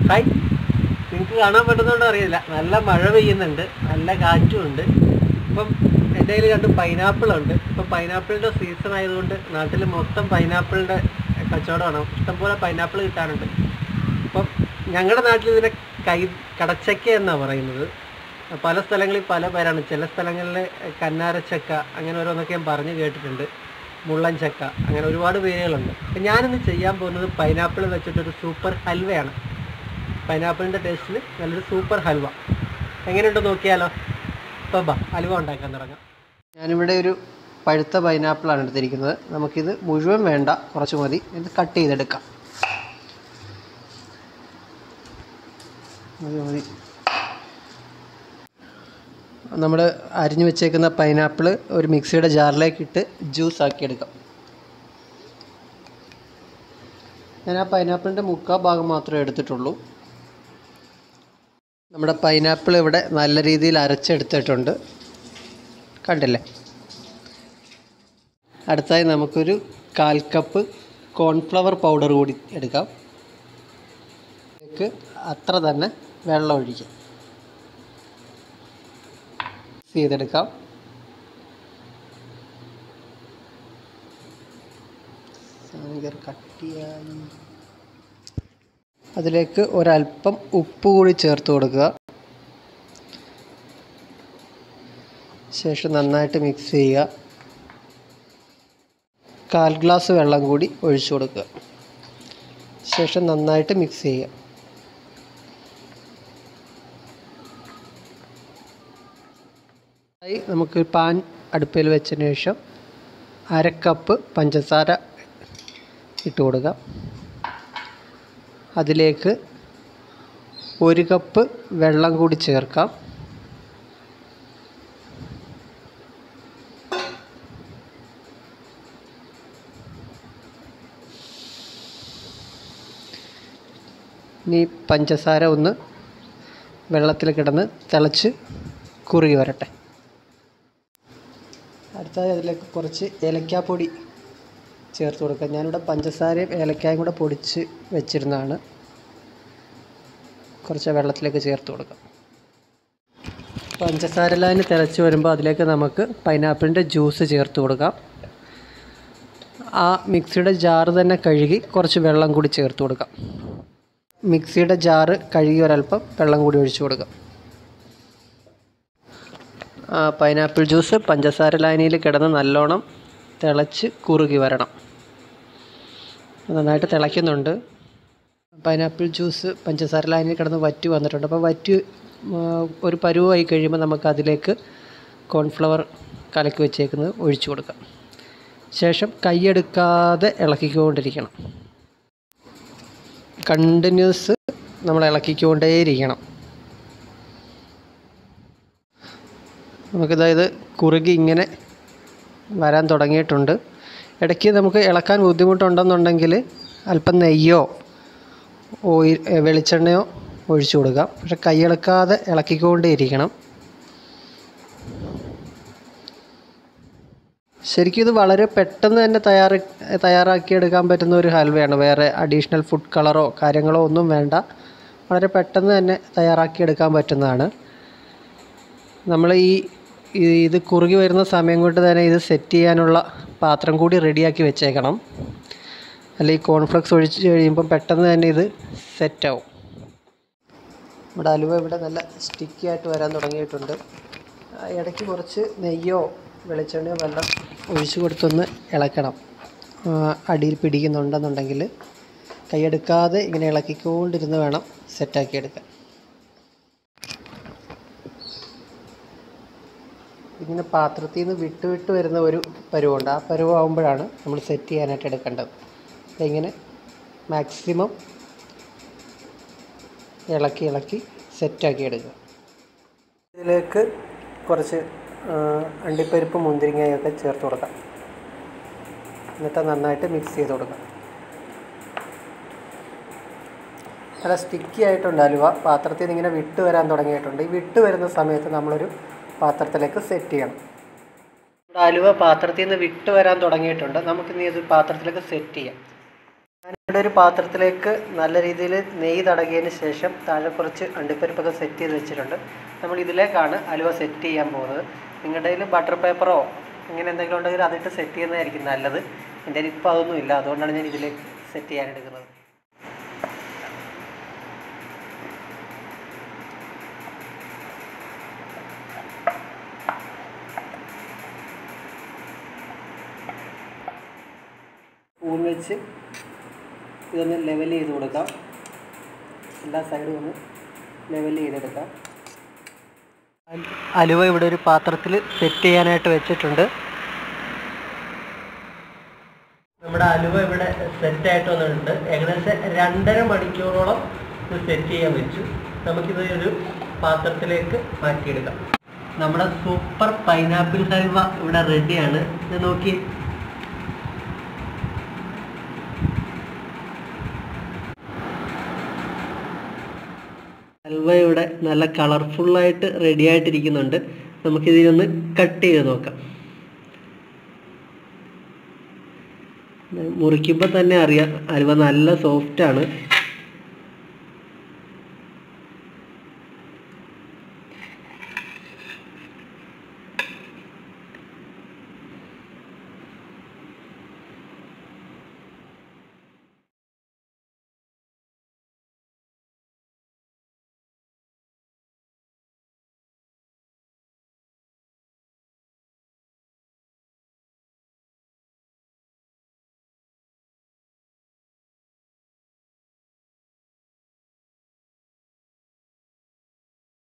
hi നിങ്ങൾക്ക് കാണാൻ പറ്റുന്നുണ്ടോ അറിയില്ല നല്ല മഴ പെയ്യുന്നുണ്ട് നല്ല കാറ്റും ഉണ്ട് ഇപ്പം എൻ്റെ കയ്യിൽ രണ്ട് പൈനാപ്പിൾ ഉണ്ട് ഇപ്പം പൈനാപ്പിളിൻ്റെ സീസൺ ആയതുകൊണ്ട് നാട്ടിൽ മൊത്തം പൈനാപ്പിളിൻ്റെ കച്ചവടമാണ് ഇഷ്ടംപോലെ പൈനാപ്പിൾ കിട്ടാനുണ്ട് അപ്പം ഞങ്ങളുടെ നാട്ടിൽ ഇതിനെ കൈ കടച്ചക്ക എന്നാണ് പറയുന്നത് പല സ്ഥലങ്ങളിൽ പല പേരാണ് ചില സ്ഥലങ്ങളിൽ കന്നാരച്ചക്ക അങ്ങനെ ഓരോന്നൊക്കെ ഞാൻ പറഞ്ഞു കേട്ടിട്ടുണ്ട് മുള്ളൻ ചക്ക അങ്ങനെ ഒരുപാട് പേരുകളുണ്ട് അപ്പം ഞാനിന്ന് ചെയ്യാൻ പോകുന്നത് പൈനാപ്പിൾ വെച്ചിട്ടൊരു സൂപ്പർ ഹൽവയാണ് പൈനാപ്പിളിൻ്റെ ടേസ്റ്റിൽ നല്ലൊരു സൂപ്പർ ഹൽവ എങ്ങനെയുണ്ട് നോക്കിയാലോ ഇപ്പം ബാ ഹൽവ ഉണ്ടാക്കാൻ തുടങ്ങാം ഞാനിവിടെ ഒരു പഴുത്ത പൈനാപ്പിളാണ് എടുത്തിരിക്കുന്നത് നമുക്കിത് മുഴുവൻ വേണ്ട കുറച്ച് മതി ഇത് കട്ട് ചെയ്തെടുക്കാം മതി മതി നമ്മൾ അരിഞ്ഞു വെച്ചേക്കുന്ന പൈനാപ്പിൾ ഒരു മിക്സിയുടെ ജാറിലേക്ക് ഇട്ട് ജ്യൂസ് ആക്കി എടുക്കാം ഞാൻ ആ പൈനാപ്പിളിൻ്റെ മുക്കാൽ ഭാഗം മാത്രമേ എടുത്തിട്ടുള്ളൂ നമ്മുടെ പൈനാപ്പിൾ ഇവിടെ നല്ല രീതിയിൽ അരച്ചെടുത്തിട്ടുണ്ട് കണ്ടില്ലേ അടുത്തായി നമുക്കൊരു കാൽ കപ്പ് കോൺഫ്ലവർ പൗഡർ കൂടി എടുക്കാം ഇതിലേക്ക് അത്ര തന്നെ വെള്ളം ഒഴിക്കാം മിക്സ് ചെയ്തെടുക്കാം ഭയങ്കര കട്ടിയായി അതിലേക്ക് ഒരല്പം ഉപ്പ് കൂടി ചേർത്ത് കൊടുക്കുക ശേഷം നന്നായിട്ട് മിക്സ് ചെയ്യുക കാൽ ഗ്ലാസ് വെള്ളം കൂടി ഒഴിച്ചു കൊടുക്കുക ശേഷം നന്നായിട്ട് മിക്സ് ചെയ്യുക ആയി നമുക്ക് പാൻ അടുപ്പിൽ വെച്ചതിന് ശേഷം അര കപ്പ് പഞ്ചസാര ഇട്ട് കൊടുക്കുക അതിലേക്ക് ഒരു കപ്പ് വെള്ളം കൂടി ചേർക്കാം ഇനി പഞ്ചസാര ഒന്ന് വെള്ളത്തിൽ കിടന്ന് തിളച്ച് കുറുകി വരട്ടെ അടുത്തതായി അതിലേക്ക് കുറച്ച് ഏലക്കാപ്പൊടി ചേർത്ത് കൊടുക്കാം ഞാനിവിടെ പഞ്ചസാരയും ഏലക്കായും കൂടെ പൊടിച്ച് വെച്ചിരുന്നതാണ് കുറച്ച് വെള്ളത്തിലേക്ക് ചേർത്ത് കൊടുക്കാം പഞ്ചസാര ലൈന് തിളച്ച് വരുമ്പോൾ അതിലേക്ക് നമുക്ക് പൈനാപ്പിളിൻ്റെ ജ്യൂസ് ചേർത്ത് കൊടുക്കാം ആ മിക്സിയുടെ ജാറ് തന്നെ കഴുകി കുറച്ച് വെള്ളം കൂടി ചേർത്ത് കൊടുക്കാം മിക്സിയുടെ ജാറ് കഴുകി ഒരല്പം വെള്ളം കൂടി ഒഴിച്ചു കൊടുക്കാം ആ പൈനാപ്പിൾ ജ്യൂസ് പഞ്ചസാര ലായനിയിൽ കിടന്ന് നല്ലോണം തിളച്ച് കുറുകി വരണം നന്നായിട്ട് തിളയ്ക്കുന്നുണ്ട് പൈനാപ്പിൾ ജ്യൂസ് പഞ്ചസാര ലായനിയിൽ കിടന്ന് വറ്റി വന്നിട്ടുണ്ട് അപ്പോൾ വറ്റി ആ, ഒരു പരുവായി കഴിയുമ്പോൾ നമുക്ക് അതിലേക്ക് കോൺഫ്ലവർ കലക്കി വെച്ചേക്കുന്നത് ഒഴിച്ചു കൊടുക്കാം ശേഷം കൈയെടുക്കാതെ ഇളക്കിക്കൊണ്ടിരിക്കണം കണ്ടിന്യൂസ് നമ്മൾ ഇളക്കിക്കൊണ്ടേയിരിക്കണം നമുക്കിതായത് കുറുകി ഇങ്ങനെ വരാൻ തുടങ്ങിയിട്ടുണ്ട് ഇടയ്ക്ക് നമുക്ക് ഇളക്കാൻ ബുദ്ധിമുട്ടുണ്ടെന്നുണ്ടെങ്കിൽ അല്പം നെയ്യോ ഓയിൽ വെളിച്ചെണ്ണയോ ഒഴിച്ചു കൊടുക്കാം പക്ഷെ കൈയിളക്കാതെ ഇളക്കിക്കൊണ്ടേ ഇരിക്കണം ശരിക്കും ഇത് വളരെ പെട്ടെന്ന് തന്നെ തയ്യാറ് തയ്യാറാക്കിയെടുക്കാൻ പറ്റുന്ന ഒരു ഹൽവയാണ് വേറെ അഡീഷണൽ ഫുഡ് കളറോ കാര്യങ്ങളോ ഒന്നും വേണ്ട വളരെ പെട്ടെന്ന് തന്നെ തയ്യാറാക്കിയെടുക്കാൻ പറ്റുന്നതാണ് നമ്മൾ ഈ ഈ- ഇത് കുറുകി വരുന്ന സമയം കൊണ്ട് തന്നെ ഇത് സെറ്റ് ചെയ്യാനുള്ള പാത്രം കൂടി റെഡിയാക്കി വെച്ചേക്കണം അല്ലെങ്കിൽ കോൺഫ്ലെക്സ് ഒഴിച്ച് കഴിയുമ്പം പെട്ടെന്ന് തന്നെ ഇത് സെറ്റാവും നമ്മുടെ അലുവ ഇവിടെ നല്ല സ്റ്റിക്കി ആയിട്ട് വരാൻ തുടങ്ങിയിട്ടുണ്ട് ആ, ഇടയ്ക്ക് കുറച്ച് നെയ്യോ വെളിച്ചെണ്ണയോ വെള്ളം ഒഴിച്ച് കൊടുത്തൊന്ന് ഇളക്കണം ആ, അടിയിൽ പിടിക്കുന്നുണ്ടെന്നുണ്ടെങ്കിൽ കൈയെടുക്കാതെ ഇങ്ങനെ ഇളക്കിക്കൊണ്ടിരുന്ന് വേണം സെറ്റാക്കി എടുക്കാൻ ഇങ്ങനെ പാത്രത്തിൽ നിന്ന് വിട്ട് വിട്ട് വരുന്ന ഒരു പരുവുണ്ട് ആ പരുവാകുമ്പോഴാണ് നമ്മൾ സെറ്റ് ചെയ്യാനായിട്ട് എടുക്കേണ്ടത് ഇങ്ങനെ മാക്സിമം ഇളക്കി ഇളക്കി സെറ്റാക്കി എടുക്കുക ഇതിലേക്ക് കുറച്ച് ആ, അണ്ടിപ്പരിപ്പ് മുന്തിരിങ്ങയൊക്കെ ചേർത്ത് കൊടുക്കാം എന്നിട്ട് നന്നായിട്ട് മിക്സ് ചെയ്ത് കൊടുക്കാം നല്ല സ്റ്റിക്കി ആയിട്ടുണ്ട് അലുവ പാത്രത്തിൽ നിന്ന് ഇങ്ങനെ വിട്ട് വരാൻ തുടങ്ങിയിട്ടുണ്ട് ഈ വിട്ട് വരുന്ന സമയത്ത് നമ്മളൊരു പാത്രത്തിലേക്ക് സെറ്റ് ചെയ്യണം നമ്മുടെ അലുവ പാത്രത്തിൽ നിന്ന് വിട്ട് വരാൻ തുടങ്ങിയിട്ടുണ്ട് നമുക്കിനി ഇത് പാത്രത്തിലേക്ക് സെറ്റ് ചെയ്യാം ഞാനിവിടെ ഒരു പാത്രത്തിലേക്ക് നല്ല രീതിയിൽ നെയ്യ് തടകിയതിന് ശേഷം താഴെ കുറച്ച് അണ്ടിപ്പരിപ്പൊക്കെ സെറ്റ് ചെയ്ത് വെച്ചിട്ടുണ്ട് നമ്മൾ ഇതിലേക്കാണ് അലുവ സെറ്റ് ചെയ്യാൻ പോകുന്നത് നിങ്ങളുടെ കയ്യിൽ ബട്ടർ പേപ്പറോ ഇങ്ങനെ എന്തെങ്കിലും ഉണ്ടെങ്കിൽ അതിട്ട് സെറ്റ് ചെയ്യുന്നതായിരിക്കും നല്ലത് എൻ്റെ കയ്യിൽ ഇപ്പോൾ അതൊന്നും ഇല്ല അതുകൊണ്ടാണ് ഞാൻ ഇതിലേക്ക് സെറ്റ് ചെയ്യാൻ എടുക്കുന്നത് സ്പൂൺ വെച്ച് ഇതൊന്ന് ലെവൽ ചെയ്ത് കൊടുക്കാം എല്ലാ സൈഡും ഒന്ന് ലെവൽ ചെയ്തെടുക്കാം അൽ- അലുവ ഇവിടെ ഒരു പാത്രത്തിൽ സെറ്റ് ചെയ്യാനായിട്ട് വെച്ചിട്ടുണ്ട് നമ്മുടെ അലുവ ഇവിടെ സെറ്റ് ആയിട്ട് വന്നിട്ടുണ്ട് ഏകദേശം രണ്ടര മണിക്കൂറോളം ഇത് സെറ്റ് ചെയ്യാൻ വെച്ചു നമുക്കിത് ഒരു പാത്രത്തിലേക്ക് മാറ്റിയെടുക്കാം നമ്മുടെ സൂപ്പർ പൈനാപ്പിൾ ഹൽവ ഇവിടെ റെഡിയാണ് ഇത് നോക്കി ഹൽവ ഇവിടെ നല്ല കളർഫുള്ളായിട്ട് റെഡി ആയിട്ടിരിക്കുന്നുണ്ട് നമുക്കിതിനൊന്ന് കട്ട് ചെയ്ത് നോക്കാം മുറിക്കുമ്പോൾ തന്നെ അറിയാം ഹൽവ നല്ല സോഫ്റ്റാണ്